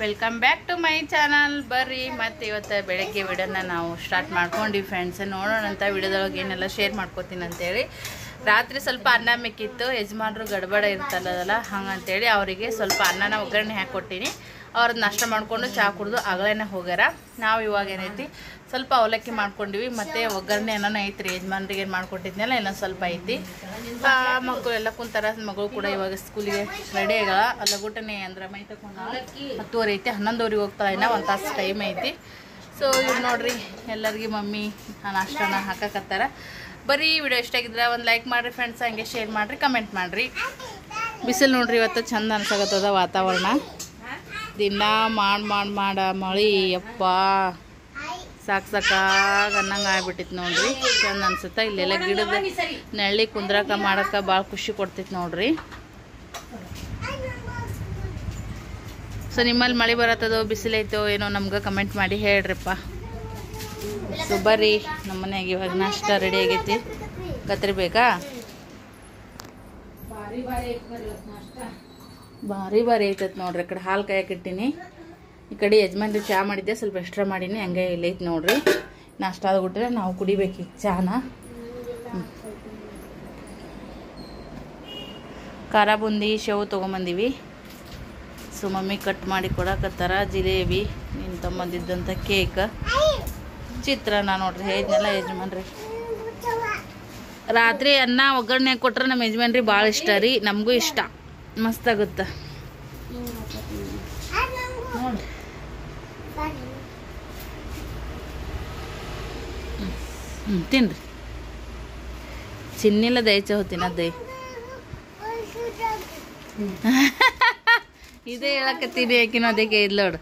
Welcome back to my channel ಬರ್ರಿ ಮತ್ತು ಇವತ್ತು ಬೆಳಗ್ಗೆ ವಿಡಿಯೋನ ನಾವು ಸ್ಟಾರ್ಟ್ ಮಾಡ್ಕೊಂಡ್ವಿ ಫ್ರೆಂಡ್ಸ್ ನೋಡೋಣ ಅಂತ ವಿಡಿಯೋದೊಳಗೆ ಏನೆಲ್ಲ ಶೇರ್ ಮಾಡ್ಕೋತೀನಿ ಅಂತೇಳಿ ರಾತ್ರಿ ಸ್ವಲ್ಪ ಅನ್ನ ಮಿಕ್ಕಿತ್ತು ಯಜಮಾನ್ರು ಗಡ್ಬಡ ಇರ್ತಲ್ಲದಲ್ಲ ಹಂಗಂತೇಳಿ ಅವರಿಗೆ ಸ್ವಲ್ಪ ಅನ್ನನ ಒಗ್ಗರಣೆ ಹಾಕ್ಕೊಟ್ಟಿನಿ ಅವ್ರದ್ದು ನಾಷ್ಟ ಮಾಡಿಕೊಂಡು ಚಹಾ ಕುಡಿದು ಅಗಳೇನೆ ಹೋಗ್ಯಾರ ನಾವು ಇವಾಗ ಏನೈತಿ ಸ್ವಲ್ಪ ಅವಲಕ್ಕಿ ಮಾಡ್ಕೊಂಡಿವಿ ಮತ್ತು ಒಗ್ಗರಣೆ ಏನೋ ಐತ್ರಿ ಯಜಮಾನ್ರಿಗೆ ಏನು ಮಾಡ್ಕೊಟ್ಟಿದ್ನಲ್ಲ ಇನ್ನೊಂದು ಸ್ವಲ್ಪ ಐತಿ ಆ, ಮಕ್ಕಳು ಎಲ್ಲ ಕುಂತಾರ ಮಗಳು ಕೂಡ ಇವಾಗ ಸ್ಕೂಲಿಗೆ ರೆಡಿ ಆಗಲ್ಲ ಲಗುಟನೆ ಅಂದ್ರೆ ಮೈ ತಕೊಂಡ ಹತ್ತುವರೆ ಐತಿ ಹನ್ನೊಂದುವರೆಗೆ ಹೋಗ್ತಾಳೆ ಇನ್ನ ಒಂದು ತಾಸು ಟೈಮ್ ಐತಿ ಸೊ ಇವ್ರು ನೋಡ್ರಿ ಎಲ್ಲರಿಗೆ ಮಮ್ಮಿ ನಾಷ್ಟನ ಹಾಕಕತ್ತಾರ ಬರೀ ವಿಡಿಯೋ ಇಷ್ಟ ಆಗಿದ್ರೆ ಒಂದು ಲೈಕ್ ಮಾಡಿರಿ ಫ್ರೆಂಡ್ಸ್ ಹಂಗೆ ಶೇರ್ ಮಾಡಿರಿ ಕಮೆಂಟ್ ಮಾಡಿರಿ ಬಿಸಿಲು ನೋಡ್ರಿ ಇವತ್ತು ಚಂದ ಅನ್ಸಕತ್ತದ ವಾತಾವರಣ ದಿನ ಮಾಡ್ ಮಾಡ್ ಮಾಡ ಮಳಿ ಯಪ್ಪ ಸಾಕು ಸಾಕಾಗ ಅನ್ನಂಗೆ ಆಗ್ಬಿಟ್ಟಿತ್ತು ನೋಡ್ರಿ ಚಂದ ಅನ್ಸುತ್ತೆ ಇಲ್ಲೆಲ್ಲ ಗಿಡದ ನೆಳ್ಳಿ ಕುಂದ್ರಕ ಮಾಡಕ್ಕೆ ಭಾಳ ಖುಷಿ ಕೊಡ್ತೈತಿ ನೋಡ್ರಿ ಸೊ ನಿಮ್ಮಲ್ಲಿ ಮಳೆ ಬರತ್ತದೋ ಬಿಸಿಲೈತೋ ಏನೋ ನಮ್ಗೆ ಕಮೆಂಟ್ ಮಾಡಿ ಹೇಳ್ರಿಪ್ಪ ಸೊ ಬರ್ರಿ ನಮ್ಮ ಮನ್ಯಾಗ ಇವಾಗ ನಾಷ್ಟ ರೆಡಿ ಆಗೈತಿ ಕತ್ರಿಬೇಕಾ ಭಾರಿ ಭಾರಿ ಐತತ್ ನೋಡ್ರಿ ಈ ಕಡೆ ಹಾಲು ಕಾಯಕ್ಕೆ ಇಟ್ಟಿನಿ ಈ ಕಡೆ ಯಜಮಾನ್ರಿ ಚಹಾ ಮಾಡಿದ್ದೆ ಸ್ವಲ್ಪ ಎಕ್ಸ್ಟ್ರಾ ಮಾಡೀನಿ ಹಂಗೆ ಇಲ್ಲೈತಿ ನೋಡ್ರಿ ನಾಷ್ಟ ಆದ್ಬಿಟ್ರೆ ನಾವು ಕುಡಿಬೇಕು ಈಗ ಚಹಾನ ಹ್ಮ್. ಖಾರ ಬುಂದಿ ಶೇವು ತೊಗೊಂಬಂದಿವಿ ಸೊ ಮಮ್ಮಿ ಕಟ್ ಮಾಡಿ ಕೊಡಕತ್ತಾರ ಜಿಲೇಬಿ ನೀನು ತಗೊಂಬಂದಿದ್ದಂಥ ಕೇಕ್ ಚಿತ್ರಾನ್ನ ನೋಡ್ರಿ ಹೇಳಿದ್ನೆಲ್ಲ ಯಜಮಾನ್ರಿ ರಾತ್ರಿ ಅನ್ನ ಒಗ್ಗರಣೆ ಕೊಟ್ರೆ ನಮ್ಮ ಯಜಮಾನ್ರಿ ಭಾಳ ಇಷ್ಟ ರೀ ನಮಗೂ ಇಷ್ಟ ಮಸ್ತ್ ಆಗುತ್ತೆ ನೋಡ್ರಿ ಹ್ಞೂ ತಿನ್ರಿ ಚಿನ್ನಿಲ್ಲ ದಯಚ ಹೋತಿನ ದಯ ಇದೇ ಹೇಳಕತ್ತೀನಿ ಯಾಕಿನ ಅದಕ್ಕೆ ಇಲ್ಲ ನೋಡು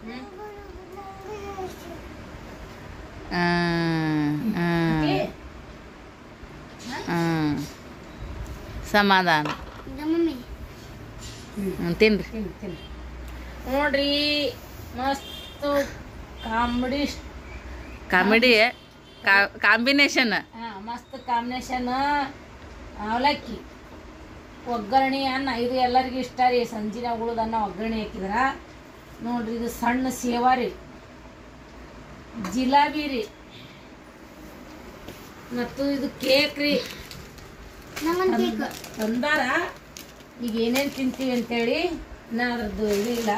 ಆ, ಆ. ಆ. ಸಮಾಧಾನ ಹ್ಮ್, ತಿನ್ರಿ ನೋಡ್ರಿ ಮಸ್ತ್ ಕಾಮಿಡಿ ಕಾಮಿಡಿ ಕಾಂಬಿನೇಷನ್ ಮಸ್ತ್ ಕಾಂಬಿನೇಷನ್ ಅವಲಕ್ಕಿ ಒಗ್ಗರಣೆ ಅನ್ನ ಇದು ಎಲ್ಲರಿಗೂ ಇಷ್ಟ ರೀ ಸಂಜಿನ ಉಳಿದ ಅನ್ನ ಒಗ್ಗರಣೆ ಹಾಕಿದ್ರ ನೋಡ್ರಿ ಇದು ಸಣ್ಣ ಸೇವಾ ರೀ ಜಿಲಾಬಿ ರೀ ಮತ್ತು ಇದು ಕೇಕ್ ರೀ ತಂದಾರ ಈಗ ಏನೇನು ತಿಂತೀವಿ ಅಂತೇಳಿ ನಾ ಅದ್ರದ್ದು ಇದು ಇಲ್ಲ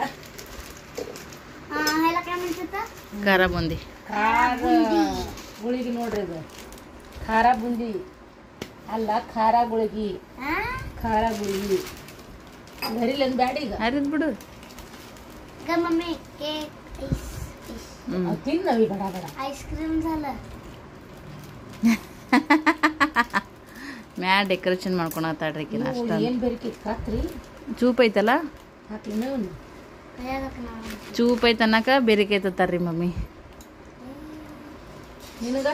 ಖಾರ ಬುಂದಿ ಖಾರ ಗುಳಿಗೆ ನೋಡ್ರಿ ಇದು ಖಾರ ಬುಂದಿ ಅಲ್ಲ ಖಾರ ಗುಳಿಗಿ ಖಾರ ಗುಳಿಗಿ ಬರಿಲ್ಲ ಬ್ಯಾಡ ಈಗ ಹರಿದ್ ಬಿಡು मम्मी केक ಹ್ಮ್ ಅವ್ ತಿನ್ನವಿ ಬಡ ಬಡ आईस्क्रीम झालं ಮ್ಯಾ ಡೆಕೋರೇಷನ್ ಮಾಡ್ಕೊಳತ್ತಾಡ್ರಿ ಆಕಿನ ಅಷ್ಟ ಏನ್ ಬೇರಿಕೆ ಕಾತ್ರಿ ಚೂಪ್ ಐತಲ್ಲ ಹಾಕಿ ಮೇವ್ನು भैया रखना ಚೂಪ್ ಐತ್ ಅನ್ನಕ ಬೇರೆಕೆ ಐತತ್ತಾರ್ರಿ ಮಮ್ಮಿ ನಿನಗ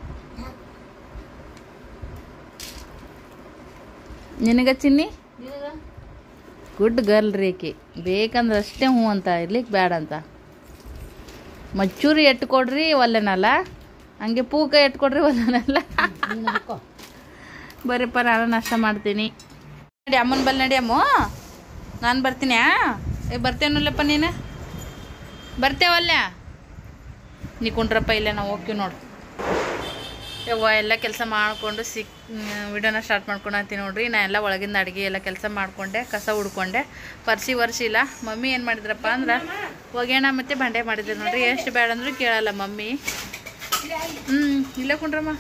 ನಿನಗ ಚಿನ್ನಿ ನಿನಗ ಗುಡ್ ಗರ್ಲ್ ರೀ ಆಕಿ ಬೇಕಂದ್ರೆ ಅಷ್ಟೇ ಹ್ಞೂ ಅಂತ ಇರ್ಲಿಕ್ಕೆ ಬ್ಯಾಡ ಅಂತ ಮಚ್ಚೂರಿ ಎಟ್ಟು ಕೊಡ್ರಿ ಒಲ್ಲೆನಲ್ಲ ಹಂಗೆ ಪೂಕ ಎಟ್ಟು ಕೊಡ್ರಿ ಒಲ್ಲೆನಲ್ಲ ನೀನು ಹಾಕೋ ಬರ್ರಿಪ್ಪ ನಾನು ನಾಷ್ಟ ಮಾಡ್ತೀನಿ ನಡಿ ಅಮ್ಮನ ಬಲ್ ನಡಿ ಅಮ್ಮ ನಾನು ಬರ್ತೀನಿ ಆ ಏ ಬರ್ತೇನಲ್ಲಪ್ಪ ನೀನು ಬರ್ತೇವಲ್ಲ ನೀ ಕುಂಡ್ರಪ್ಪ ಇಲ್ಲೇ ನಾವು ಹೋಗ್ತೀವಿ ನೋಡು ಯವ್ವ ಎಲ್ಲ ಕೆಲಸ ಮಾಡಿಕೊಂಡು ಸಿಕ್ ವಿಡಿಯೋನ ಸ್ಟಾರ್ಟ್ ಮಾಡ್ಕೊಳತ್ತೀನಿ ನೋಡ್ರಿ ನಾ ಎಲ್ಲ ಒಳಗಿಂದ ಅಡುಗೆ ಎಲ್ಲ ಕೆಲಸ ಮಾಡಿಕೊಂಡೆ ಕಸ ಹುಡ್ಕೊಂಡೆ ಪರ್ಸಿ ವರ್ಸಿಲ್ಲ ಮಮ್ಮಿ ಏನು ಮಾಡಿದ್ರಪ್ಪ ಅಂದ್ರೆ ಒಗ್ಯಾಣ ಮತ್ತು ಬಂಡೆ ಮಾಡಿದ್ರು ನೋಡ್ರಿ ಎಷ್ಟು ಬೇಡ ಅಂದ್ರೂ ಕೇಳಲ್ಲ ಮಮ್ಮಿ ಹ್ಞೂ ಇಲ್ಲೇ ಕುಂಡ್ರಮ್ಮ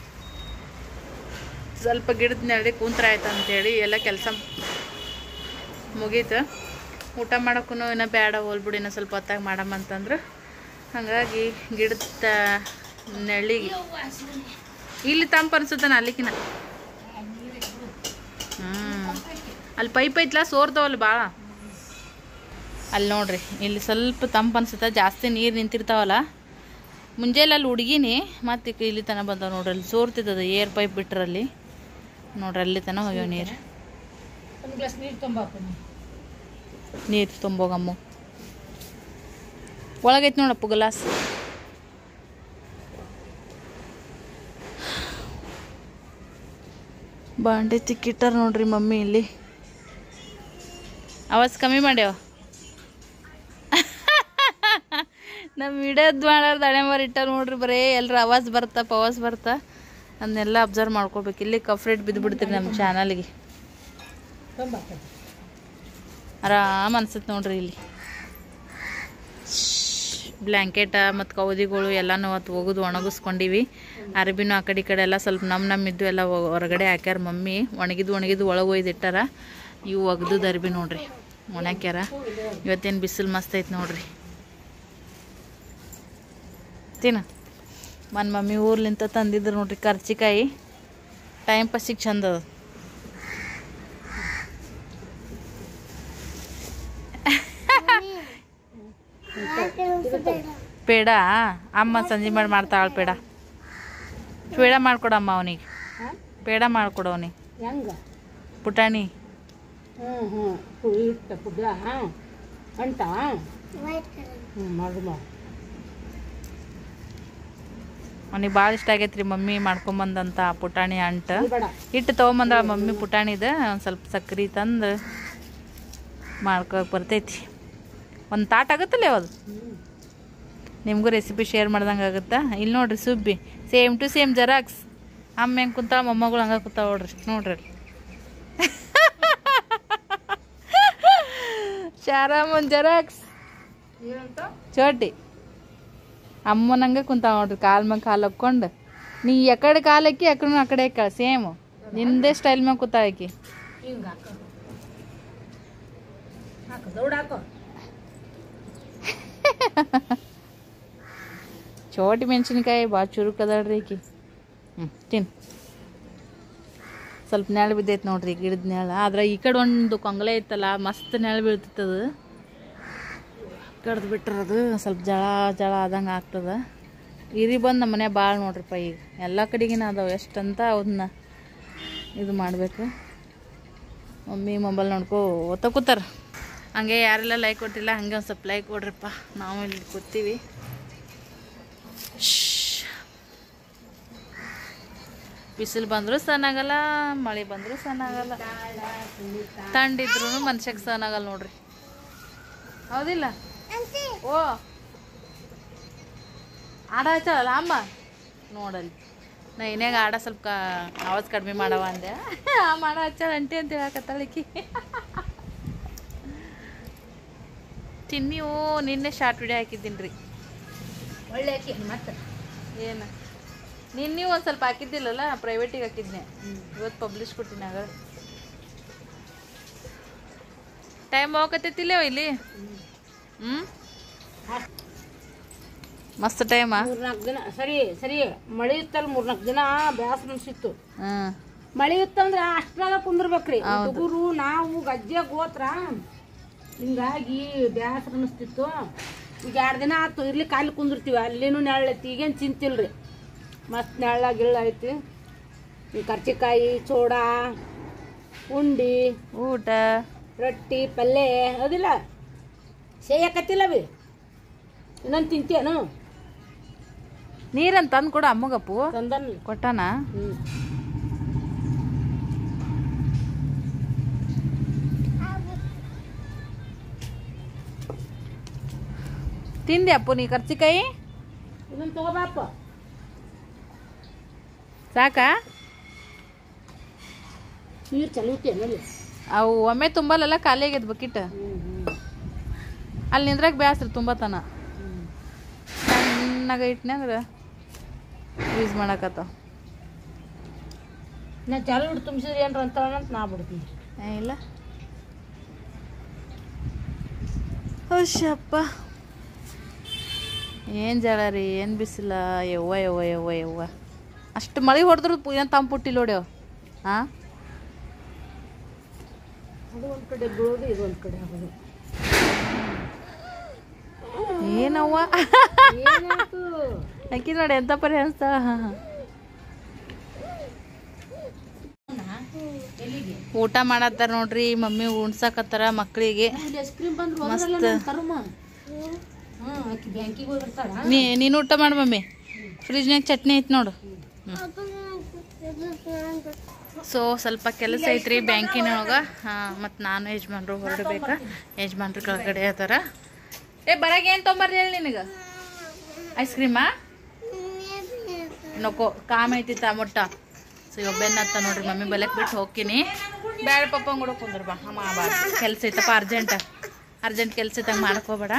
ಸ್ವಲ್ಪ ಗಿಡದ ನೆರಳಿ ಕುಂತ್ರ ಆಯ್ತು ಅಂತೇಳಿ ಎಲ್ಲ ಕೆಲಸ ಮುಗೀತು ಊಟ ಮಾಡೋಕ್ಕೂ ಇನ್ನೂ ಬೇಡ ಹೋಲ್ಬಿಡಿ ಇನ್ನೂ ಸ್ವಲ್ಪ ಹೊತ್ತಾಗ ಮಾಡಮ್ಮ ಅಂತಂದ್ರು ಹಾಗಾಗಿ ಗಿಡದ ನೆರಳಿಗೆ ಇಲ್ಲಿ ತಂಪು ಅನ್ಸುತ್ತೆ ಅಲ್ಲಿಕಿನ ಹ್ಞೂ ಅಲ್ಲಿ ಪೈಪ್ ಐತ್ಲ ಸೋರ್ತಾವಲ್ಲ ಭಾಳ ಅಲ್ಲಿ ನೋಡ್ರಿ ಇಲ್ಲಿ ಸ್ವಲ್ಪ ತಂಪು ಅನ್ಸುತ್ತೆ ಜಾಸ್ತಿ ನೀರು ನಿಂತಿರ್ತಾವಲ್ಲ ಮುಂಜಾನೆ ಅಲ್ಲಿ ಹುಡುಗಿನಿ ಮತ್ತೆ ಇಲ್ಲಿ ತನಕ ಬಂದಾವ ನೋಡ್ರಿ ಅಲ್ಲಿ ಸೋರ್ತಿದ್ದದ ಏರ್ ಪೈಪ್ ಬಿಟ್ರಲ್ಲಿ ನೋಡ್ರಿ ಅಲ್ಲಿ ತನಕ ಹೋಗ್ಯಾವ ನೀರು ಒಂದು ಗ್ಲಾಸ್ ನೀರು ತುಂಬಾಕ ನೀರು ತುಂಬೋಗಮ್ಮ ಒಳಗೈತೆ ನೋಡಪ್ಪ ಗ್ಲಾಸ್ ಬಾಂಡೆ ತಿಕ್ಕಿಟ್ಟಾರ ನೋಡ್ರಿ ಮಮ್ಮಿ ಇಲ್ಲಿ ಆವಾಜ್ ಕಮ್ಮಿ ಮಾಡ್ಯಾವ ನಮ್ಮ ವಿಡಿಯೋದ್ ಮಾಡಾರ್ದು ಹಣೆ ಮರ ಇಟ್ಟ ನೋಡ್ರಿ ಬರೇ ಎಲ್ರ ಅವಾಜ್ ಬರ್ತಾ ಪವಾಜ್ ಬರ್ತಾ ಅದನ್ನೆಲ್ಲ ಅಬ್ಸರ್ವ್ ಮಾಡ್ಕೋಬೇಕು ಇಲ್ಲಿ ಕಫ್ರೇಟ್ ಬಿದ್ದು ಬಿಡ್ತೀರಿ ನಮ್ಮ ಚಾನಲ್ಗೆ ಆರಾಮ್ ಅನ್ಸುತ್ತೆ ನೋಡ್ರಿ ಇಲ್ಲಿ ಬ್ಲ್ಯಾಂಕೆಟ ಮತ್ತು ಕೌದಿಗಳು ಎಲ್ಲನೂ ಅವತ್ತು ಒಗೆದು ಒಣಗಿಸ್ಕೊಂಡಿವಿ ಅರಬಿನೂ ಆ ಕಡೆ ಈ ಕಡೆ ಎಲ್ಲ ಸ್ವಲ್ಪ ನಮ್ಮ ನಮ್ಮ ಇದ್ದು ಎಲ್ಲ ಹೊ- ಹೊರಗಡೆ ಹಾಕ್ಯಾರ ಮಮ್ಮಿ ಒಣಗಿದ್ದು ಒಣಗಿದ್ದು ಒಳಗೆ ಒಯ್ದು ಇಟ್ಟಾರ ಇವು ಒಗ್ದು ಅರ್ಬಿ ನೋಡ್ರಿ ಒಣಗ್ಯಾರ ಇವತ್ತೇನು ಬಿಸಿಲು ಮಸ್ತ್ ಐತೆ ನೋಡ್ರಿ ತಿನ್ನ ನನ್ನ ಮಮ್ಮಿ ಊರ್ಲಿಂತ ತಂದಿದ್ರು ನೋಡ್ರಿ ಕರ್ಚಿಕಾಯಿ ಟೈಮ್ ಪಾಸಿಗೆ ಚಂದ ಅದ ಪೇಡ ಅಮ್ಮ ಸಂಜೆ ಮಾಡಿ ಮಾಡ್ತಾಳ ಪೇಡ ಪೇಡ ಮಾಡ್ಕೊಡಮ್ಮ ಅವನಿಗೆ ಪೇಡ ಮಾಡ್ಕೊಡು ಅವನಿಗೆ ಹೆಂಗ ಪುಟಾಣಿ ಹ್ಞೂ ಹ್ಞೂ ಇಟ್ಟ ಪುಡ್ಡ ಅಂಟ ವೈಟ್ ಕಲರ್ ಹ್ಞೂ ಮಾಡು ಮಾಡು ಅವನಿಗೆ ಭಾಳ ಇಷ್ಟ ಆಗೈತ್ರಿ ಮಮ್ಮಿ ಮಾಡ್ಕೊಂಬಂದಂತ ಪುಟಾಣಿ ಅಂಟ ಇದು ಬೇಡ ಹಿಟ್ಟು ತೊಗೊಂಬಂದಾಳ ಮಮ್ಮಿ ಪುಟಾಣಿದ ಒಂದು ಸ್ವಲ್ಪ ಸಕ್ರೆ ತಂದು ಮಾಡ್ಕೋಕೆ ಬರ್ತೈತಿ ಒಂದು ತಾಟ್ ಆಗುತ್ತಲ್ಲ ಅದು ನಿಮಗೂ ರೆಸಿಪಿ ಶೇರ್ ಮಾಡ್ದಂಗೆ ಆಗುತ್ತಾ ಇಲ್ಲಿ ನೋಡ್ರಿ Subbi same to same xerox ಅಮ್ಮ ಹೆಂಗೆ ಕುಂತಾಳ ಮೊಮ್ಮಗಳು ಹಂಗೆ ಕೂತಾವ ನೋಡ್ರಿ ನೋಡ್ರಿ ಶಾರಾಮನ್ ಜೆರಾಕ್ಸ್ ಚೋಟಿ ಅಮ್ಮನಂಗೆ ಕುಂತಾವ ನೋಡ್ರಿ ಕಾಲ್ ಮ್ಯಾಗ ಕಾಲು ಹಾಕ್ಕೊಂಡು ನೀ ಎಕಡೆ ಕಾಲು ಹಾಕಿ ಅಕಡೆ ಆ ಕಡೆ ಹಾಕ ಸೇಮ್ ನಿಂದೇ ಸ್ಟೈಲ್ ಮ್ಯಾಗ ಕೂತಾಳ ಆಕಿ ಹಿಂಗೆ ಹಾಕು ಹಾಕು ದೌಡ್ ಹಾಕು ಚೋಟಿ ಮೆಣಸಿನ್ಕಾಯಿ ಭಾಳ ಚುರುಕ್ ಅದಾಳ್ರಿ ಈಕಿ ಹ್ಞೂ ತಿನ್ ಸ್ವಲ್ಪ ನೆಳ ಬಿದ್ದೈತೆ ನೋಡ್ರಿ ಗಿಡದ ನೆಳ ಆದ್ರೆ ಈ ಕಡೆ ಒಂದು ಕೊಂಗಲೆ ಐತಲ್ಲ ಮಸ್ತ್ ನೆಳ ಬೀಳ್ತಿತ್ತದು ಕಡ್ದು ಬಿಟ್ರೆ ಅದು ಸ್ವಲ್ಪ ಜಳ ಜಳ ಆದಂಗೆ ಆಗ್ತದ ಇರಿ ಬಂದು ನಮ್ಮ ಮನೆ ಭಾಳ ನೋಡ್ರಿಪ್ಪ ಈಗ ಎಲ್ಲ ಕಡೆಗಿನ ಅದಾವ ಎಷ್ಟಂತ ಅವನ್ನ ಇದು ಮಾಡಬೇಕು ಮಮ್ಮಿ ಮೊಬೈಲ್ ನೋಡ್ಕೋ ಓದ್ತಾ ಕೂತಾರ ಹಂಗೆ ಯಾರೆಲ್ಲ ಲೈಕ್ ಕೊಟ್ಟಿಲ್ಲ ಹಂಗೆ ಒಂದು ಸ್ವಲ್ಪ ಲೈಕ್ ಕೊಡ್ರಿಪ್ಪ ನಾವು ಇಲ್ಲಿ ಕೂತೀವಿ ಬಿಸಿಲು ಬಂದರೂ ಸಣ್ಣಾಗಲ್ಲ ಮಳೆ ಬಂದರೂ ಸಣ್ಣಾಗಲ್ಲ ತಂಡಿದ್ರು ಮನುಷ್ಯಕ್ಕೆ ಸಣ್ಣಾಗಲ್ಲ ನೋಡ್ರಿ ಹೌದಿಲ್ಲ ಓ ಆಡ ಹಚ್ಚಲ್ಲ ಅಮ್ಮ ನೋಡಲ್ಲಿ ನಾ ಏನ್ಯಾಗ ಆಡ ಸ್ವಲ್ಪ ಕ- ಆವಾಜ್ ಕಡಿಮೆ ಮಾಡವ ಅಂದೆ ಆ ಮಾಡ ಹಚ್ಚಳ ಅಂಟಿ ಅಂತ ಹೇಳಕತ್ತಾಳಿಕಿ ತಿನ್ನಿವು ನಿನ್ನೆ ಶಾರ್ಟ್ ವಿಡಿಯೋ ಹಾಕಿದ್ದೀನಿ ರೀ ಒಳ್ಳೆ ಹಾಕಿ ಮತ್ತೆ ಏನು ನಿನ್ನೆ ಒಂದು ಸ್ವಲ್ಪ ಹಾಕಿದ್ದಿಲ್ಲಲ್ಲ ಪ್ರೈವೇಟಿಗೆ ಹಾಕಿದ್ನೆ ಇವತ್ತು ಪಬ್ಲಿಷ್ ಕೊಟ್ಟಿನಿ ಆಗ ಟೈಮ್ ಹೋಗಕತ್ತೈತಿಲ್ಲ ಇಲ್ಲಿ ಹ್ಞೂ ಮಸ್ತ್ ಟೈಮಾ ಮೂರ್ನಾಲ್ಕು ದಿನ ಸರಿ ಸರಿ ಮಳೆ ಇತ್ತಲ್ಲ ಮೂರ್ನಾಲ್ಕು ದಿನ ಬ್ಯಾಸರ ಅನ್ಸಿತ್ತು ಹ್ಞೂ ಮಳೆ ಇತ್ತಂದ್ರ ಅಷ್ಟ್ರಾಗ ಕುಂದ್ರಬೇಕ್ರಿ ಹುಡುಗರು ನಾವು ಗಜ್ಜೆ ಗೋತ್ರ ಹಿಂಗಾಗಿ ಬ್ಯಾಸರ ಅನಿಸ್ತಿತ್ತು ಈಗ ಎರಡು ದಿನ ಆತು ಇರ್ಲಿ ಕಾಲಿ ಕುಂದಿರ್ತೀವಿ ಅಲ್ಲಿನೂ ನೆಳ್ಳೈತಿ ಈಗೇನು ಚಿಂತಿಲ್ರಿ ಮಸ್ತ್ ನೆಳ್ಳ ಗಿಳ್ಳ ಐತಿ ಈ ಕರ್ಚಿಕಾಯಿ ಚೋಡಾ ಉಂಡಿ ಊಟ ರೊಟ್ಟಿ ಪಲ್ಯ ಅದಿಲ್ಲ ಸೇಯಕತ್ತಿಲ್ಲ ಬಿ ಇನ್ನೊಂದು ತಿಂತೇನು ನೀರನ್ನು ತಂದು ಕೊಡು ಅಮ್ಮಗಪ್ಪು ತಂದನ್ ಕೊಟ್ಟಾನ ಹ್ಞೂ ತಿಂದೆ ಅಪ್ಪು ನೀ ಕರ್ಚಿಕಾಯಿ ಇನ್ನೊಂದು ತಗೋಬಾಪ ಸಾಕಾ ನೀರು ಚಲೋತೇನಲ್ಲಿ ಅವು ಒಮ್ಮೆ ತುಂಬಲ್ಲಲ್ಲ ಖಾಲಿ ಆಗ್ಯದ ಬಕಿಟ್ ಹ್ಞೂ ಹ್ಞೂ ಅಲ್ಲಿ ನಿಂದ್ರಾಗ ಬ್ಯಾಸ್ರಿ ತುಂಬತನ ಸಣ್ಣಗ ಇಟ್ನೆ ಅಂದ್ರೆ ಯೂಸ್ ಮಾಡಕತ್ತಾವ ನಾ ಚಾಲು ಬಿಟ್ಟು ತುಂಬಿಸಿದ್ರಿ ಏನ್ರ ಅಂತಾಳ ಅಂತ ನಾ ಬಿಡ್ತೀನಿ ಏ, ಇಲ್ಲ ಹುಷಪ್ಪ ಏನು ಜಳ ರೀ ಏನು ಬಿಸಿಲ ಯವ್ವ ಯವ್ವ ಯವ್ವ ಯವ್ವ ಅಷ್ಟು ಮಳೆ ಹೊಡೆದ್ರು ಏನು ತಂಪುಟ್ಟಿಲ್ಲ ನೋಡ್ಯವ ಹಾಂ ಅದು ಒಂದು ಕಡೆ ಬೀಳೋದು ಇದು ಒಂದು ಕಡೆ ಆಗೋದು ಏನವ್ವ ಏನಾಯ್ತು ಅಕ್ಕಿ ನೋಡಿ ಎಂತ ಪರಿ ಅನ್ಸ್ತಾಳ ಎಲ್ಲಿಗೆ ಊಟ ಮಾಡತ್ತಾರ ನೋಡ್ರಿ ಮಮ್ಮಿ ಉಣ್ಸಾಕತ್ತಾರ ಮಕ್ಕಳಿಗೆ ಇಲ್ಲಿ ಐಸ್ ಕ್ರೀಮ್ ಬಂದು ಹೋದ್ರಲ್ಲ ಮಸ್ತ್. ನನ್ನ ಕರ್ಮ ಹ್ಞೂ ಆಕಿ ಬ್ಯಾಂಕಿಗೆ ಹೋಗಿರ್ತಾಳ ನೀ ನೀನು ಊಟ ಮಾಡು ಮಮ್ಮಿ ಫ್ರಿಜ್ನಾಗ ಚಟ್ನಿ ಐತಿ ನೋಡು ಸೊ ಸ್ವಲ್ಪ ಕೆಲಸ ಐತ್ರಿ ಬ್ಯಾಂಕಿನೊಳಗೆ ಮತ್ತು ನಾನು ಯಜಮಾನ್ರು ಹೊರಡ್ಬೇಕಾ ಯಜಮಾನ್ರು ಕೆಳಗಡೆ ಅದಾರ ಏ ಬರಾಗ ಏನು ತೊಂಬರ್ರಿ ಹೇಳಿ ನಿನಗೆ ಐಸ್ ಕ್ರೀಮಾ ನಕೋ ಕಾಮ್ ಐತಿ ತಾಮೊಟ್ಟ ಸೊ ಇವಾಗ ಬೆನ್ನತ್ತ ನೋಡ್ರಿ ಮಮ್ಮಿ ಬಲಕ್ ಬಿಟ್ಟು ಹೋಗ್ತೀನಿ ಬೇಡ ಪಪ್ಪ ಕೂಡ ಕುಂದ್ರ ಬಾ ಅಮ್ಮ ಬಾ ಕೆಲ್ಸ ಐತಪ್ಪ ಅರ್ಜೆಂಟ್ ಅರ್ಜೆಂಟ್ ಕೆಲ್ಸ ಐತಂಗ ಮಾಡ್ಕೋಬೇಡ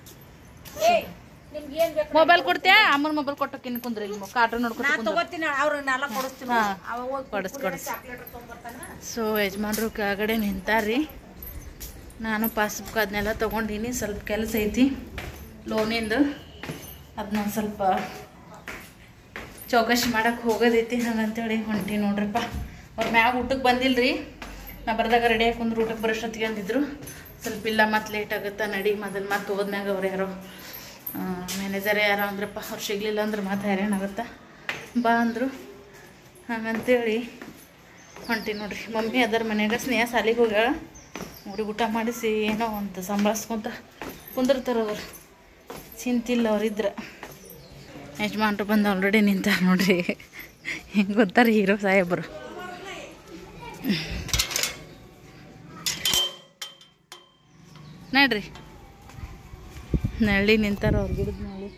ಮೊಬೈಲ್ ಕೊಡ್ತೀಯಾ ಅಮ್ಮನ ಮೊಬೈಲ್ ಕೊಟ್ಟೋಕಿನ್ ಕುಂದ್ರಿ ಇಲ್ಲಿ ಕಾರ್ಟೂನ್ ನೋಡ್ಕೊತ ಕುಂದ್ರ ತಗೋತೀನಿ ಅವ್ರನ್ನೆಲ್ಲ ಕೊಡಿಸ್ತೀನಿ ಹಾ ಅವ ಹೋಗಿ ಕೊಡಸ್ ಕೊಡಸ್ ಸೊ ಯಜಮಾನ್ರು ಕೆಳಗಡೆ ನಿಂತಾರ್ರಿ ನಾನು ಪಾಸ್ಬುಕ್ ಅದನ್ನೆಲ್ಲ ತೊಗೊಂಡಿನಿ ಸ್ವಲ್ಪ ಕೆಲಸ ಐತಿ ಲೋನಿಂದು ಅದನ್ನ ಸ್ವಲ್ಪ ಚೌಕಾಶಿ ಮಾಡಕ್ಕೆ ಹೋಗೋದೈತಿ ಹಂಗಂತೇಳಿ ಹೊಂಟಿ ನೋಡ್ರಪ್ಪ ಅವ್ರ ಮ್ಯಾಗ ಊಟಕ್ಕೆ ಬಂದಿಲ್ರಿ ನಾ ಬರ್ದಾಗ ರೆಡಿ ಹಾಕೊಂಡ್ರು ಊಟಕ್ಕೆ ಬರೋಷ್ಟೊತ್ತಿಗೆ ಅಂದಿದ್ರು ಸ್ವಲ್ಪ ಇಲ್ಲ ಮತ್ತೆ ಲೇಟ್ ಆಗುತ್ತಾ ನಡಿ ಮೊದಲು ಮತ್ತೆ ಹೋದ್ಮ್ಯಾಗ ಅವ್ರು ಯಾರೋ ಮ್ಯಾನೇಜರ್ ಯಾರೋ ಅಂದ್ರಪ್ಪ ಅವ್ರು ಸಿಗ್ಲಿಲ್ಲ ಅಂದ್ರೆ ಮತ್ತೆ ಹೈರಾಣ ಆಗುತ್ತಾ ಬಾ ಅಂದರು ಹಾಗಂತೇಳಿ ಹೊಂಟಿ ನೋಡ್ರಿ ಮಮ್ಮಿ ಅದರ ಮನ್ಯಾಗ ಸ್ನೇಹ ಸಾಲಿಗೆ ಹೋಗ್ಯಾಳ ಅವ್ರಿಗೆ ಊಟ ಮಾಡಿಸಿ ಏನೋ ಅಂತ ಸಂಭಾಳಿಸ್ಕೊಂತ ಕುಂದಿರ್ತಾರ ಅವ್ರು ಚಿಂತಿಲ್ಲ ಅವ್ರಿದ್ರ ಯಜಮಾನ್ರು ಬಂದು ಆಲ್ರೆಡಿ ನಿಂತಾರ ನೋಡ್ರಿ ಹೆಂಗೆ ಗೊತ್ತಾರ ಹೀರೋ ಸಾಹೇಬರು ನೋಡ್ರಿ ನಳ್ಳಿ ನಿಂತಾರ ಅವ್ರ ಗಿಡದ ನಳ್ಳಿ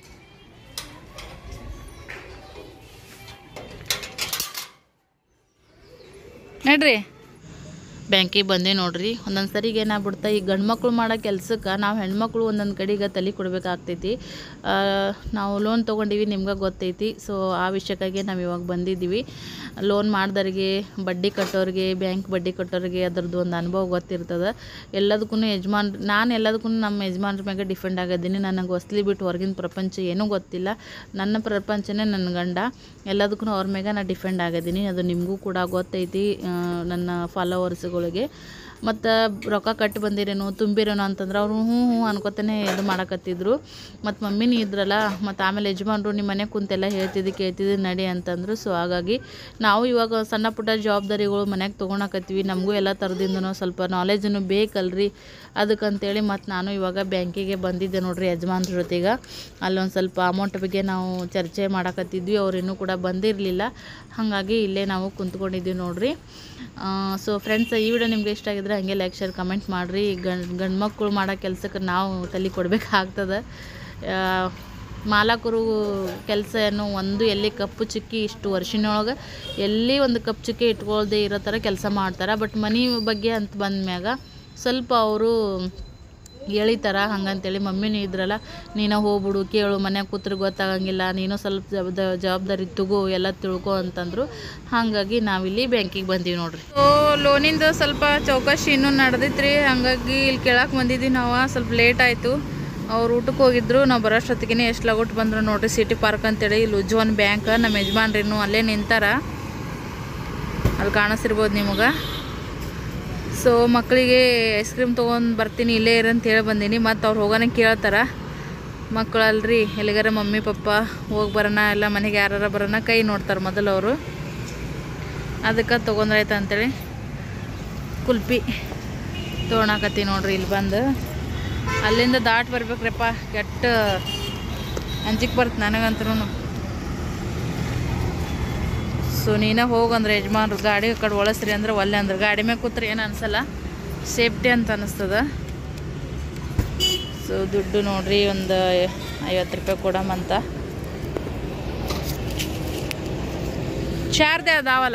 ನೋಡ್ರಿ ಬ್ಯಾಂಕಿಗೆ ಬಂದೆ ನೋಡ್ರಿ ಒಂದೊಂದು ಸರಿಗೆ ಏನಾಗ್ಬಿಡ್ತಾ ಈ ಗಂಡು ಮಕ್ಳು ಮಾಡೋ ಕೆಲ್ಸಕ್ಕೆ ನಾವು ಹೆಣ್ಮಕ್ಳು ಒಂದೊಂದು ಕಡೆಗೆ ತಲೆ ಕೊಡಬೇಕಾಗ್ತೈತಿ ಆ, ನಾವು ಲೋನ್ ತೊಗೊಂಡಿವಿ ನಿಮ್ಗೆ ಗೊತ್ತೈತಿ ಸೊ ಆ ವಿಷಯಕ್ಕಾಗಿ ನಾವು ಇವಾಗ ಬಂದಿದ್ದೀವಿ ಲೋನ್ ಮಾಡ್ದವ್ರಿಗೆ ಬಡ್ಡಿ ಕಟ್ಟೋರಿಗೆ ಬ್ಯಾಂಕ್ ಬಡ್ಡಿ ಕಟ್ಟೋರಿಗೆ ಅದ್ರದ್ದು ಒಂದು ಅನುಭವ ಗೊತ್ತಿರ್ತದೆ ಎಲ್ಲದಕ್ಕೂ ಯಜಮಾನ್ ನಾನು ಎಲ್ಲದಕ್ಕೂ ನಮ್ಮ ಯಜಮಾನ್ರ ಮ್ಯಾಗೆ ಡಿಫೆಂಡ್ ಆಗಿದ್ದೀನಿ ನನಗೆ ಹೊಸ್ಲಿ ಬಿಟ್ಟು ಹೊರಗಿನ ಪ್ರಪಂಚ ಏನೂ ಗೊತ್ತಿಲ್ಲ ನನ್ನ ಪ್ರಪಂಚನೇ ನನ್ನ ಗಂಡ ಎಲ್ಲದಕ್ಕೂ ಅವ್ರ ಮ್ಯಾಗ ನಾನು ಡಿಫೆಂಡ್ ಆಗಿದ್ದೀನಿ ಅದು ನಿಮಗೂ ಕೂಡ ಗೊತ್ತೈತಿ ಆ, ನನ್ನ ಫಾಲೋವರ್ಸ್ಗಳಿಗೆ ಮತ್ತು ರೊಕ್ಕ ಕಟ್ಟಿ ಬಂದಿರೇನು ತುಂಬಿರೇನು ಅಂತಂದ್ರೆ ಅವರು ಹ್ಞೂ ಹ್ಞೂ ಅನ್ಕೋತಾನೆ ಇದು ಮಾಡಕತ್ತಿದ್ರು ಮತ್ತು ಮಮ್ಮಿನೂ ಇದ್ರಲ್ಲ ಮತ್ತು ಆಮೇಲೆ ಯಜಮಾನ್ರು ನಿಮ್ಮ ಮನೆ ಕುಂತೆಲ್ಲ ಹೇಳ್ತಿದ್ದು ಕೇಳ್ತಿದ್ದು ನಡಿ ಅಂತಂದ್ರು ಸೊ ಹಾಗಾಗಿ ನಾವು ಇವಾಗ ಸಣ್ಣ ಪುಟ್ಟ ಜವಾಬ್ದಾರಿಗಳು ಮನ್ಯಾಗ ತೊಗೊಳಕತ್ತೀವಿ ನಮಗೂ ಎಲ್ಲ ಥರದಿಂದನೂ ಸ್ವಲ್ಪ ನಾಲೆಜನ್ನು ಬೇಕಲ್ರಿ ಅದಕ್ಕಂತೇಳಿ ಮತ್ತು ನಾನು ಇವಾಗ ಬ್ಯಾಂಕಿಗೆ ಬಂದಿದ್ದೆ ನೋಡ್ರಿ ಯಜಮಾನ್ರ ಜೊತೆಗೆ ಅಲ್ಲೊಂದು ಸ್ವಲ್ಪ ಅಮೌಂಟ್ ಬಗ್ಗೆ ನಾವು ಚರ್ಚೆ ಮಾಡಕತ್ತಿದ್ವಿ ಅವ್ರೇನೂ ಕೂಡ ಬಂದಿರಲಿಲ್ಲ ಹಾಗಾಗಿ ಇಲ್ಲೇ ನಾವು ಕುಂತ್ಕೊಂಡಿದ್ವಿ ನೋಡ್ರಿ ಸೊ ಫ್ರೆಂಡ್ಸ್ ಈ ವಿಡಿಯೋ ನಿಮ್ಗೆ ಇಷ್ಟ ಆಗಿದ್ರೆ ಹಾಗೆ ಲೈಕ್ ಶೇರ್ ಕಮೆಂಟ್ ಮಾಡಿರಿ ಗಂಡು ಗಂಡು ಮಕ್ಕಳು ಮಾಡೋ ಕೆಲಸಕ್ಕೆ ನಾವು ತಲೆ ಕೊಡಬೇಕಾಗ್ತದೆ ಮಾಲಕರು ಕೆಲಸ ಏನು ಒಂದು ಎಲ್ಲಿ ಕಪ್ಪು ಚುಕ್ಕಿ ಇಷ್ಟು ವರ್ಷಿನೊಳಗೆ ಎಲ್ಲಿ ಒಂದು ಕಪ್ಪು ಚುಕ್ಕಿ ಇಟ್ಕೊಳ್ದೆ ಇರೋ ಥರ ಕೆಲಸ ಮಾಡ್ತಾರೆ ಬಟ್ ಮನೆ ಬಗ್ಗೆ ಅಂತ ಬಂದ್ಮ್ಯಾಗ ಸ್ವಲ್ಪ ಅವರು ಎಳಿತಾರ ಹಂಗಂತೇಳಿ ಮಮ್ಮಿನೂ ಇದ್ರಲ್ಲ ನೀನು ಹೋಗ್ಬಿಡು ಕೇಳು ಮನ್ಯಾಗ ಕೂತ್ರೆ ಗೊತ್ತಾಗಂಗಿಲ್ಲ ನೀನು ಸ್ವಲ್ಪ ಜವಾಬ್ದ ಜವಾಬ್ದಾರಿ ತಗೋ ಎಲ್ಲ ತಿಳ್ಕೊ ಅಂತಂದ್ರು ಹಾಗಾಗಿ ನಾವಿಲ್ಲಿ ಬ್ಯಾಂಕಿಗೆ ಬಂದೀವಿ ನೋಡ್ರಿ ಸೊ ಲೋನಿಂದ ಸ್ವಲ್ಪ ಚೌಕಾಶಿ ಇನ್ನೂ ನಡೆದೈತ್ರಿ ಹಾಗಾಗಿ ಇಲ್ಲಿ ಕೇಳಕ್ಕೆ ಬಂದಿದ್ವಿ ನಾವು ಸ್ವಲ್ಪ ಲೇಟ್ ಆಯಿತು ಅವ್ರು ಊಟಕ್ಕೆ ಹೋಗಿದ್ರು ನಾವು ಬರೋಷ್ಟೊತ್ತಿಗೆ ಎಷ್ಟು ಲಗೋಟ್ ಬಂದ್ರು ನೋಡ್ರಿ ಸಿಟಿ ಪಾರ್ಕ್ ಅಂತೇಳಿ ಇಲ್ಲಿ ಉಜ್ವನ್ ಬ್ಯಾಂಕ್ ನಮ್ಮ ಯಜಮಾನ್ರಿನ್ನು ಅಲ್ಲೇ ನಿಂತಾರ ಅಲ್ಲಿ ಕಾಣಿಸ್ತಿರ್ಬೋದು ನಿಮಗೆ ಸೊ ಮಕ್ಕಳಿಗೆ ಐಸ್ ಕ್ರೀಮ್ ತೊಗೊಂಡು ಬರ್ತೀನಿ ಇಲ್ಲೇ ಇರು ಅಂತ ಹೇಳಿ ಬಂದೀನಿ ಮತ್ತು ಅವ್ರು ಹೋಗೋಣ ಕೇಳ್ತಾರ ಮಕ್ಕಳಲ್ರಿ ಎಲ್ಲಿಗಾರ ಮಮ್ಮಿ ಪಪ್ಪ ಹೋಗಿ ಬರೋಣ ಎಲ್ಲ ಮನೆಗೆ ಯಾರಾರ ಬರೋಣ ಕೈ ನೋಡ್ತಾರೆ ಮೊದಲು ಅವರು ಅದಕ್ಕೆ ತೊಗೊಂಡ್ರಾಯ್ತು ಅಂತೇಳಿ ಕುಲ್ಪಿ ತೊಗೊಳಕತ್ತಿ ನೋಡ್ರಿ ಇಲ್ಲಿ ಬಂದು ಅಲ್ಲಿಂದ ದಾಟ್ ಬರ್ಬೇಕ್ರಪ್ಪ ಕೆಟ್ಟ ಅಂಜಿಕೆ ಬರ್ತು ನನಗಂತೂ ಸೊ ನೀನೇ ಹೋಗಂದ್ರೆ ಯಜಮಾನ್ರು ಗಾಡಿ ಆ ಕಡೆ ಒಳಸ್ರಿ ಅಂದ್ರೆ ಒಲ್ಲೆ ಅಂದ್ರೆ ಗಾಡಿ ಮೇಲೆ ಕೂತ್ರೆ ಏನು ಅನ್ಸಲ್ಲ ಸೇಫ್ಟಿ ಅಂತ ಅನಿಸ್ತದ ಸೊ ದುಡ್ಡು ನೋಡ್ರಿ ಒಂದು ಐವತ್ತು ರೂಪಾಯಿ ಕೊಡಮಂತ ಚಾರ್ದೆ ಅದಾವಲ್ಲ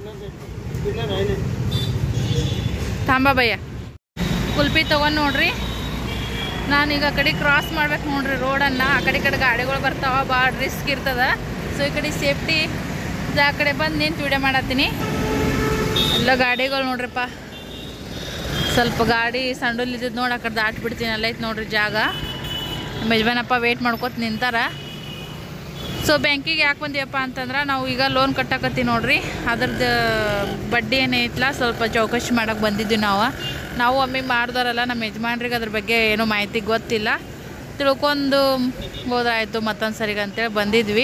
ತಾಂಬ ಭಯ್ಯ ಕುಲ್ಪಿ ತೊಗೊಂಡು ನೋಡ್ರಿ ನಾನೀಗ ಆ ಕಡೆ ಕ್ರಾಸ್ ಮಾಡ್ಬೇಕು ನೋಡ್ರಿ ರೋಡನ್ನು ಆ ಕಡೆ ಈ ಕಡೆ ಗಾಡಿಗಳು ಬರ್ತಾವ ಭಾಳ ರಿಸ್ಕ್ ಇರ್ತದ ಸೊ ಈ ಕಡೆ ಸೇಫ್ಟಿ ಆ ಕಡೆ ಬಂದು ನಿಂತು ವಿಡಿಯೋ ಮಾಡತ್ತೀನಿ ಎಲ್ಲ ಗಾಡಿಗಳು ನೋಡ್ರಿಪ್ಪ ಸ್ವಲ್ಪ ಗಾಡಿ ಸಂಡೂಲಿದ್ದು ನೋಡಿ ಆ ಕಡೆ ದಾಟ್ಬಿಡ್ತೀನಿ ಅಲ್ಲೈತೆ ನೋಡ್ರಿ ಜಾಗ ನಮ್ಮ ಯಜಮಾನಪ್ಪ ವೇಟ್ ಮಾಡ್ಕೊತ ನಿಂತಾರ ಸೊ ಬ್ಯಾಂಕಿಗೆ ಯಾಕೆ ಬಂದೀವಪ್ಪ ಅಂತಂದ್ರೆ ನಾವು ಈಗ ಲೋನ್ ಕಟ್ಟಕತ್ತೀವಿ ನೋಡ್ರಿ ಅದ್ರದ್ದು ಬಡ್ಡಿ ಏನೈತಲ್ಲ ಸ್ವಲ್ಪ ಚೌಕಶಿ ಮಾಡಕ್ಕೆ ಬಂದಿದ್ವಿ ನಾವು ನಾವು ಒಮ್ಮೆ ಮಾಡ್ದೋರಲ್ಲ ನಮ್ಮ ಯಜಮಾನ್ರಿಗೆ ಅದ್ರ ಬಗ್ಗೆ ಏನೂ ಮಾಹಿತಿ ಗೊತ್ತಿಲ್ಲ ತಿಳ್ಕೊಂಡು ಹೋದಾಯ್ತು ಮತ್ತೊಂದು ಸರಿಗೆ ಅಂತೇಳಿ ಬಂದಿದ್ವಿ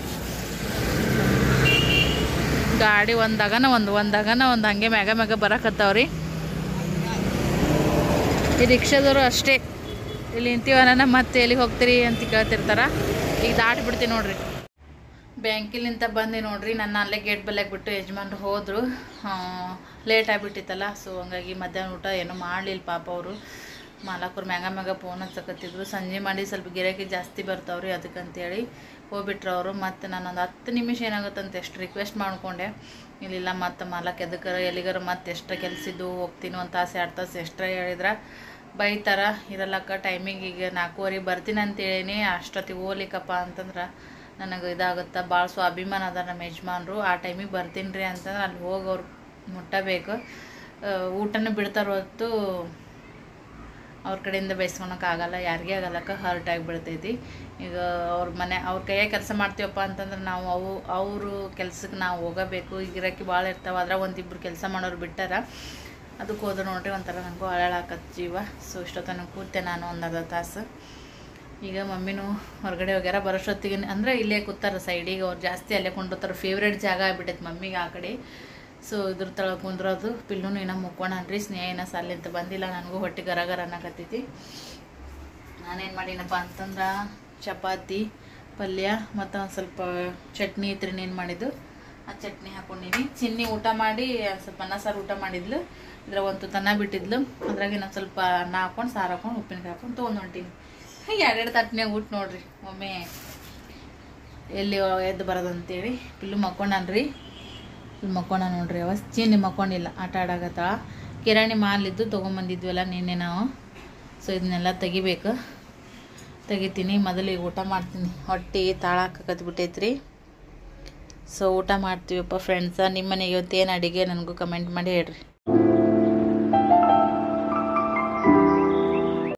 ಗಾಡಿ ಒಂದಾಗನ ಒಂದು ಒಂದಾಗನ ಒಂದು ಹಂಗೆ ಮ್ಯಾಗ ಮ್ಯಾಗ ಬರಕತ್ತಾವ್ರಿ ಈ ರಿಕ್ಷಾದವರು ಅಷ್ಟೇ ಇಲ್ಲಿ ನಿಂತೀವನ ಮತ್ತೆ ಎಲ್ಲಿಗೆ ಹೋಗ್ತೀರಿ ಅಂತ ಕೇಳ್ತಿರ್ತಾರ ಈಗ ದಾಟ್ಬಿಡ್ತೀವಿ ನೋಡ್ರಿ ಬ್ಯಾಂಕಿಲಿಂದ ಬಂದೆ ನೋಡ್ರಿ ನನ್ನ ಅಲ್ಲೇ ಗೇಟ್ ಬಲ್ಲಾಗ ಬಿಟ್ಟು ಯಜಮಾನ್ರು ಹೋದರು ಲೇಟ್ ಆಗಿಬಿಟ್ಟಿತ್ತಲ್ಲ ಸೊ ಹಂಗಾಗಿ ಮಧ್ಯಾಹ್ನ ಊಟ ಏನೂ ಮಾಡಲಿಲ್ಲ ಪಾಪ ಅವರು ಮಾಲಾಕರು ಮ್ಯಾಗ ಮ್ಯಾಗ ಫೋನ್ ಹಚ್ಚಕತ್ತಿದ್ರು ಸಂಜೆ ಮಾಡಿ ಸ್ವಲ್ಪ ಗಿರಾಕಿ ಜಾಸ್ತಿ ಬರ್ತಾವ್ರಿ ಅದಕ್ಕಂತೇಳಿ ಹೋಗ್ಬಿಟ್ರು ಅವರು ಮತ್ತು ನಾನು ಒಂದು ಹತ್ತು ನಿಮಿಷ ಏನಾಗುತ್ತಂತ ಎಷ್ಟು ರಿಕ್ವೆಸ್ಟ್ ಮಾಡ್ಕೊಂಡೆ ಇಲ್ಲಿಲ್ಲ ಮತ್ತು ಮಾಲಕ್ ಎದಕ್ಕಾರ ಎಲ್ಲಿಗಾರ ಮತ್ತೆ ಎಷ್ಟು ಕೆಲಸಿದ್ದು ಹೋಗ್ತೀನಿ ಒಂದು ತಾಸು ಎರಡು ತಾಸು ಎಕ್ಸ್ಟ್ರಾ ಹೇಳಿದ್ರೆ ಬೈತಾರ ಇರಲ್ಲಕ್ಕ ಟೈಮಿಂಗ್ ಈಗ ನಾಲ್ಕೂವರೆಗೆ ಬರ್ತೀನಿ ಅಂತೇಳಿನಿ ಅಷ್ಟೊತ್ತಿಗೆ ಹೋಗ್ಲಿಕ್ಕಪ್ಪ ಅಂತಂದ್ರೆ ನನಗೆ ಇದಾಗುತ್ತೆ ಭಾಳ ಸ್ವಾಭಿಮಾನ ಅದ ನಮ್ಮ ಯಜಮಾನ್ರು ಆ ಟೈಮಿಗೆ ಬರ್ತೀನಿ ರೀ ಅಂತಂದ್ರೆ ಅಲ್ಲಿ ಹೋಗಿ ಅವ್ರು ಮುಟ್ಟಬೇಕು ಆ, ಊಟನೂ ಬಿಡ್ತಾರ ಹೊತ್ತು ಅವ್ರ ಕಡೆಯಿಂದ ಬಯಸ್ಕೊಳಕ್ಕಾಗಲ್ಲ ಯಾರಿಗೆ ಆಗಲ್ಲಕ್ಕ ಹರ್ಟ್ ಆಗಿಬಿಡ್ತೈತಿ ಈಗ ಅವ್ರ ಮನೆ ಅವ್ರ ಕೈಯಾಗ ಕೆಲಸ ಮಾಡ್ತೀವಪ್ಪ ಅಂತಂದ್ರೆ ನಾವು ಅವು ಅವರು ಕೆಲ್ಸಕ್ಕೆ ನಾವು ಹೋಗಬೇಕು ಈಗ ಗಿರಾಕಿ ಭಾಳ ಇರ್ತಾವೆ ಅದ್ರಾಗ ಒಂದಿಬ್ರು ಕೆಲಸ ಮಾಡೋರು ಬಿಟ್ಟಾರ ಅದಕ್ಕೆ ಹೋದ್ರೆ ನೋಡ್ರಿ ಒಂಥರ ನನಗೂ ಅಳಾಕತ್ ಜೀವ ಸೊ ಇಷ್ಟೊತ್ತನ ಕೂತೆ ನಾನು ಒಂದು ಅರ್ಧ ತಾಸು ಈಗ ಮಮ್ಮಿನೂ ಹೊರಗಡೆ ಹೋಗ್ಯಾರ ಬರೋಷ್ಟೊತ್ತಿಗೆ ಅಂದರೆ ಇಲ್ಲೇ ಕೂತಾರ ಸೈಡಿಗೆ ಅವ್ರು ಜಾಸ್ತಿ ಅಲ್ಲೇ ಕೊಂಡಿರ್ತಾರೆ ಫೇವ್ರೇಟ್ ಜಾಗ ಆಗ್ಬಿಟ್ಟೈತೆ ಮಮ್ಮಿಗೆ ಆ ಕಡೆ ಸೊ ಇದ್ರ ತಳ ಕುಂದ್ರೋದು ಪಿಲ್ಲುನು ಏನೋ ಮುಕ್ಕೋಣನ್ರಿ ಸ್ನೇಹ ಏನೋ ಸಾಲಿಂತ ಬಂದಿಲ್ಲ ನನಗೂ ಹೊಟ್ಟೆ ಗರ ಗರ ಅನ್ನಕತ್ತೈತಿ ನಾನೇನು ಮಾಡೀನಪ್ಪ ಅಂತಂದ್ರೆ ಚಪಾತಿ ಪಲ್ಯ ಮತ್ತು ಒಂದು ಸ್ವಲ್ಪ ಚಟ್ನಿ ಇತ್ತು ಏನು ಮಾಡಿದ್ದು ಆ ಚಟ್ನಿ ಹಾಕೊಂಡೀನಿ ಚಿನ್ನಿ ಊಟ ಮಾಡಿ ಒಂದ್ ಸ್ವಲ್ಪ ಅನ್ನ ಸಾರು ಊಟ ಮಾಡಿದ್ಲು ಇದ್ರ ಒಂದು ತನ್ನ ಬಿಟ್ಟಿದ್ಲು ಅದ್ರಾಗ ಇನ್ನೊಂದು ಸ್ವಲ್ಪ ಅನ್ನ ಹಾಕೊಂಡು ಸಾರು ಹಾಕೊಂಡು ಉಪ್ಪಿನಕಾಯಿ ಹಾಕೊಂಡು ತೊಗೊಂಡು ಹೊಂಟೀನಿ ಎರಡೆರಡು ತಟ್ನ್ಯಾಗ ಊಟ ನೋಡ್ರಿ ಒಮ್ಮೆ ಎಲ್ಲಿ ಎದ್ದು ಬರೋದಂತೇಳಿ ಪಿಲ್ಲು ಮಕ್ಕೊಂಡನ್ರಿ ಇಲ್ಲಿ ಮಕ್ಕೊಂಡ ನೋಡ್ರಿ ಅವ ಚೀನಿ ಮಕ್ಕೊಂಡಿಲ್ಲ ಆಟ ಆಡಾಕತ್ತಾಳ ಕಿರಾಣಿ ಮಾಲಿದ್ದು ತೊಗೊಂಬಂದಿದ್ವಲ್ಲ ನಿನ್ನೆ ನಾವು ಸೊ ಇದನ್ನೆಲ್ಲ ತೆಗಿಬೇಕು ತೆಗಿತೀನಿ ಮೊದಲಿಗೆ ಊಟ ಮಾಡ್ತೀನಿ ಹೊಟ್ಟೆ ತಾಳಾಕತ್ಬಿಟ್ಟೈತ್ರಿ ಸೊ ಊಟ ಮಾಡ್ತೀವಪ್ಪ ಫ್ರೆಂಡ್ಸ ನಿಮ್ಮ ಮನೆಗೆ ಇವತ್ತೇನು ಅಡುಗೆ ನನಗೂ ಕಮೆಂಟ್ ಮಾಡಿ ಹೇಳ್ರಿ